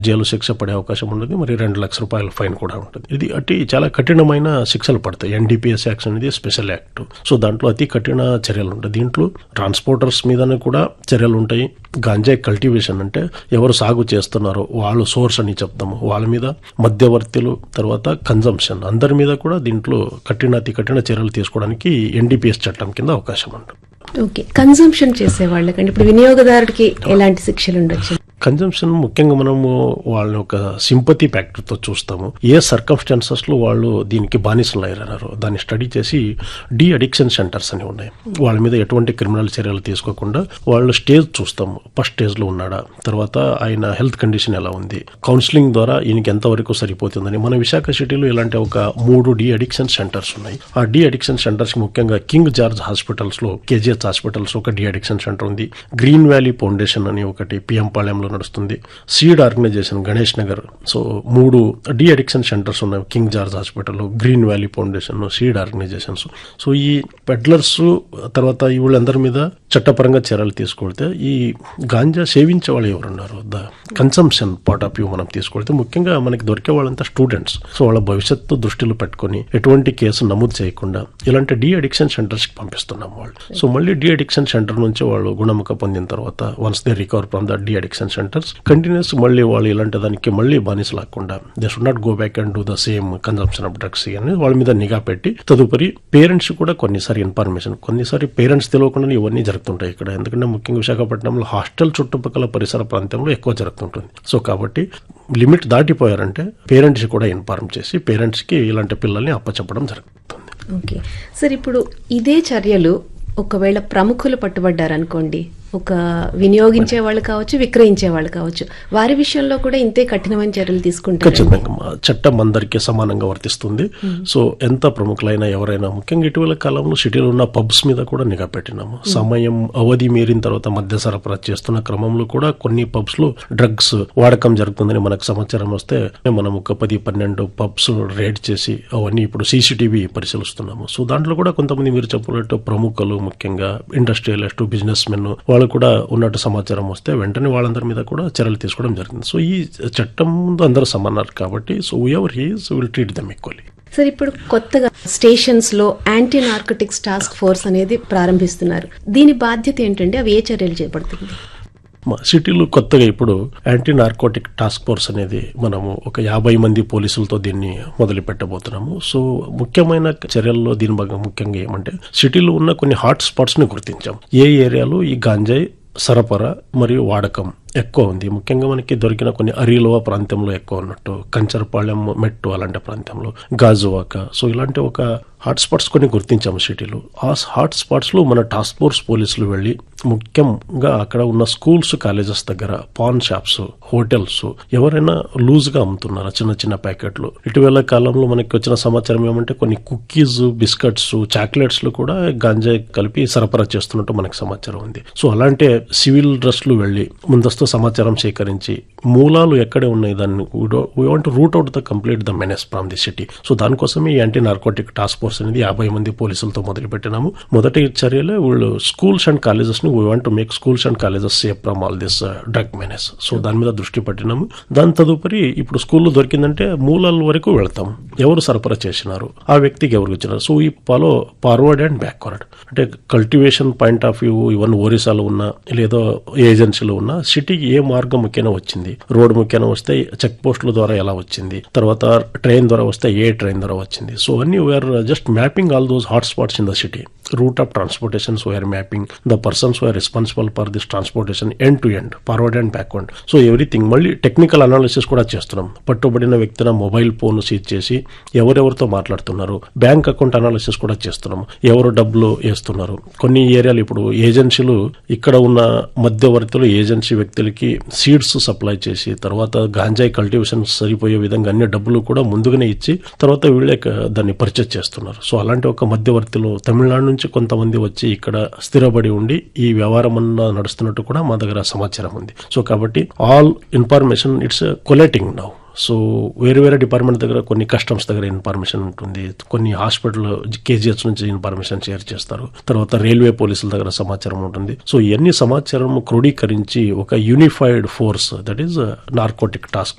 jail శిక్ష పడే అవకాశం ఉంటుంది మరి రెండు లక్షల రూపాయల ఫైన్ కూడా ఉంటుంది ఇది అతి చాలా కఠినమైన శిక్షలు పడతాయి ఎన్డీపీఎస్ యాక్ట్ అనేది స్పెషల్ యాక్ట్ సో దాంట్లో అతి కఠిన చర్యలు ఉంటాయి దీంట్లో ట్రాన్స్పోర్టర్స్ మీదనే కూడా చర్యలు ఉంటాయి గాంజాయి కల్టివేషన్ అంటే ఎవరు సాగు చేస్తున్నారో వాళ్ళు సోర్స్ అని చెప్తాము వాళ్ళ మీద మధ్యవర్తులు తర్వాత కన్జంప్షన్ అందరి మీద కూడా దీంట్లో కఠిన అతి కఠిన చర్యలు తీసుకోవడానికి ఎన్డీపీఎస్ చట్టం కింద అవకాశం ఉంటుంది ఓకే కన్సంప్షన్ చేసే వాళ్ళకండి ఇప్పుడు వినియోగదారుడికి ఎలాంటి శిక్షలు ఉండొచ్చు కన్జంప్షన్ ముఖ్యంగా మనము వాళ్ళని ఒక సింపతి తో చూస్తాము ఏ సర్కమ్స్టాన్సెస్ లో వాళ్ళు దీనికి బానిసలు అయ్యారన్నారు దాన్ని స్టడీ చేసి డి అడిక్షన్ సెంటర్స్ అని ఉన్నాయి వాళ్ళ మీద ఎటువంటి క్రిమినల్ చర్యలు తీసుకోకుండా వాళ్ళు స్టేజ్ చూస్తాము ఫస్ట్ స్టేజ్ లో ఉన్నాడా తర్వాత ఆయన హెల్త్ కండిషన్ ఎలా ఉంది కౌన్సిలింగ్ ద్వారా ఈయనకి ఎంతవరకు సరిపోతుందని మన విశాఖ సిటీలో ఇలాంటి ఒక మూడు డి అడిక్షన్ సెంటర్స్ ఉన్నాయి ఆ డి అడిక్షన్ సెంటర్స్ ముఖ్యంగా కింగ్ జార్జ్ హాస్పిటల్స్ లో కేజీహెచ్ హాస్పిటల్స్ ఒక డి అడిక్షన్ సెంటర్ ఉంది గ్రీన్ వ్యాలీ ఫౌండేషన్ అని ఒకటి పిఎం పాలెంలో నడుస్తుంది Seed organisation Ganesh Nagar so మూడు డి అడిక్షన్ సెంటర్స్ ఉన్నాయి King George hospital Green Valley Foundation Seed organisations so ఈ పెడ్లర్స్ తర్వాత ఈ వీళ్ళందరి మీద చట్టపరంగా చర్యలు తీసుకొడితే ఈ గాంజా సేవించే వాళ్ళు ఎవరున్నారు the consumption part of view మనం తీసుకొడితే ముఖ్యంగా మనకి దొరికే వాళ్ళంతా స్టూడెంట్స్ సో వాళ్ళ భవిష్యత్తు దృష్టిలో పెట్టుకొని ఎటువంటి కేసు నమోదు చేయకుండా ఇలాంటి డి అడిక్షన్ సెంటర్స్ కి పంపిస్తున్నాం వాళ్ళు సో మళ్ళీ డి అడిక్షన్ సెంటర్ నుంచి వాళ్ళు గుణముఖ పొందిన తర్వాత once they recover from the de addiction centres continues మళ్ళీ వాళ్ళు ఇలాంటి దానికి మళ్ళీ బానిస లాకుండా they should not go back and do the same consumption of drugs అని వాళ్ళ మీద నిఘా పెట్టి తదుపరి పేరెంట్స్ కూడా కొన్నిసారి ఇన్ఫర్మేషన్ కొన్నిసారి పేరెంట్స్ తెలియకుండా ఇవన్నీ జరుగుతుంటాయి ఇక్కడ ఎందుకంటే ముఖ్యంగా విశాఖపట్నంలో హాస్టల్ చుట్టుపక్కల పరిసర ప్రాంతంలో ఎక్కువ జరుగుతుంటుంది సో కాబట్టి లిమిట్ దాటిపోయారంటే పేరెంట్స్ కూడా ఇన్ఫార్మ్ చేసి పేరెంట్స్ కి ఇలాంటి పిల్లల్ని అప్పచెప్పడం జరుగుతుంది ఓకే సార్ ఇప్పుడు ఇదే చర్యలు ఒకవేళ ప్రముఖులు పట్టుబడ్డారనుకోండి ఒక వినియోగించే వాళ్ళు కావచ్చు విక్రయించే వాళ్ళు కావచ్చు వారి విషయంలో కూడా ఇంతే కఠినమైన చర్యలు తీసుకుంటారు ఖచ్చితంగా మా చట్టం అందరికీ సమానంగా వర్తిస్తుంది సో ఎంత ప్రముఖులైనా ఎవరైనా ముఖ్యంగా ఇటీవల కాలంలో సిటీలో ఉన్న పబ్స్ మీద కూడా నిఘా పెట్టినాము సమయం అవధి మీరిన తర్వాత మద్య సరఫరా చేస్తున్న క్రమంలో కూడా కొన్ని పబ్స్ లో డ్రగ్స్ వాడకం జరుగుతుందని మనకు సమాచారం వస్తే మనం ఒక పది పన్నెండు పబ్స్ రేడ్ చేసి అవన్నీ ఇప్పుడు సీసీటీవీ పరిశీలిస్తున్నాము సో దాంట్లో కూడా కొంతమంది మీరు చెప్పినట్టు ప్రముఖులు ముఖ్యంగా ఇండస్ట్రియలిస్ట్ బిజినెస్ మెన్ వాళ్ళు కూడా ఉన్నట్టు సమాచారం వస్తే వెంటనే వాళ్ళందరి మీద కూడా చర్యలు తీసుకోవడం జరిగింది సో ఈ చట్టం ముందు అందరూ సమానారు కాబట్టి so ever he's will treat them equally sir ఇప్పుడు కొత్తగా స్టేషన్స్ లో యాంటీ నార్కోటిక్స్ టాస్క్ ఫోర్స్ అనేది ప్రారంభిస్తున్నారు దీని బాధ్యత ఏంటంటే అవి ఏ చర్యలు చేపడుతుంది మా సిటీలో కొత్తగా ఇప్పుడు యాంటీ నార్కోటిక్ టాస్క్ ఫోర్స్ అనేది మనము ఒక యాభై మంది పోలీసులతో దీన్ని మొదలు పెట్టబోతున్నాము సో ముఖ్యమైన చర్యల్లో దీని భాగంగా ముఖ్యంగా ఏమంటే సిటీలో ఉన్న కొన్ని హాట్ స్పాట్స్ ని గుర్తించాం ఏ ఏరియాలో ఈ గాంజాయి సరఫరా మరియు వాడకం ఎక్కువ ఉంది ముఖ్యంగా మనకి దొరికిన కొన్ని అరిలోవ ప్రాంతంలో ఎక్కువ ఉన్నట్టు కంచరపాళెం మెట్టు అలాంటి ప్రాంతంలో గాజువాక సో ఇలాంటి ఒక హాట్ స్పాట్స్ కొన్ని గుర్తించాము సిటీలో ఆ హాట్ స్పాట్స్ లో మన టాస్క్ ఫోర్స్ పోలీసులు వెళ్ళి ముఖ్యంగా అక్కడ ఉన్న స్కూల్స్ కాలేజెస్ దగ్గర పాన్ షాప్స్ హోటల్స్ ఎవరైనా లూజ్ గా అమ్ముతున్నారా చిన్న చిన్న ప్యాకెట్లు ఇటీవల కాలంలో మనకి వచ్చిన సమాచారం ఏమంటే కొన్ని కుకీస్ బిస్కెట్స్ చాక్లెట్స్ లో కూడా గాంజా కలిపి సరఫరా చేస్తున్నట్టు మనకి సమాచారం ఉంది సో అలాంటి సివిల్ డ్రెస్లు వెళ్ళి ముందస్తు సమాచారం సేకరించి మూలాలు ఎక్కడే ఉన్నాయి దాన్ని we want root out the complete the menace from the city so దానికోసమే ఈ యాంటీ నార్కోటిక్ టాస్క్ ఫోర్స్ అనేది యాభై మంది పోలీసులతో మొదలు పెట్టినాము మొదటి చర్యలో వీళ్ళు స్కూల్స్ అండ్ కాలేజెస్ ని we want to make schools and colleges safe from all this drug menace so దాని మీద దృష్టి పెట్టినాము దాని తదుపరి ఇప్పుడు స్కూల్లో దొరికిందంటే మూలాల వరకు వెళ్తాం ఎవరు సరఫరా చేసినారు ఆ వ్యక్తికి ఎవరు ఇచ్చినారు సో ఈ ఫాలో ఫార్వర్డ్ అండ్ బ్యాక్వర్డ్ అంటే కల్టివేషన్ పాయింట్ ఆఫ్ వ్యూ ఇవన్నీ ఒరిస్సాలో ఉన్న లేదో ఏజెన్సీలో ఉన్న సిటీకి ఏ మార్గం ముఖ్యంగా వచ్చింది రోడ్ ముఖ్యంగా వస్తే చెక్ పోస్టుల ద్వారా ఎలా వచ్చింది తర్వాత ట్రైన్ ద్వారా వస్తే ఏ ట్రైన్ ద్వారా వచ్చింది సో అన్ని we're just mapping all those hot spots in the city root of transportations we're mapping the persons we're responsible for this transportation end to end forward and backward so everything మళ్ళీ technical analysis కూడా చేస్తున్నాం పట్టుబడిన వ్యక్తిన mobile phone seize చేసి ఎవరెవరితో మాట్లాడుతున్నారు bank account analysis కూడా చేస్తున్నాం ఎవరు డబ్బులు వేస్తున్నారు కొన్ని ఏరియాలు ఇప్పుడు ఏజెన్సీలు ఇక్కడ ఉన్న మధ్యవర్తులు ఏజెన్సీ వ్యక్తులకి సీడ్స్ సప్లై చేసి తర్వాత గాంజాయి కల్టివేషన్ సరిపోయే విధంగా అన్ని డబ్బులు కూడా ముందుగానే ఇచ్చి తర్వాత వీళ్ళే క- దాన్ని పర్చేజ్ చేస్తున్నారు సో అలాంటి ఒక మధ్యవర్తిలో తమిళనాడు నుంచి కొంతమంది వచ్చి ఇక్కడ స్థిరపడి ఉండి ఈ వ్యవహారం అన్న నడుస్తున్నట్టు కూడా మా దగ్గర సమాచారం ఉంది సో కాబట్టి all information it's collecting now so వేరే వేరే డిపార్ట్మెంట్ దగ్గర కొన్ని కస్టమ్స్ దగ్గర ఇన్ఫర్మేషన్ ఉంటుంది కొన్ని హాస్పిటల్ కేజీహెచ్ నుంచి ఇన్ఫర్మేషన్ షేర్ చేస్తారు తర్వాత రైల్వే పోలీసుల దగ్గర సమాచారం ఉంటుంది సో ఇవన్నీ సమాచారం క్రోడీకరించి ఒక unified force that is narcotic task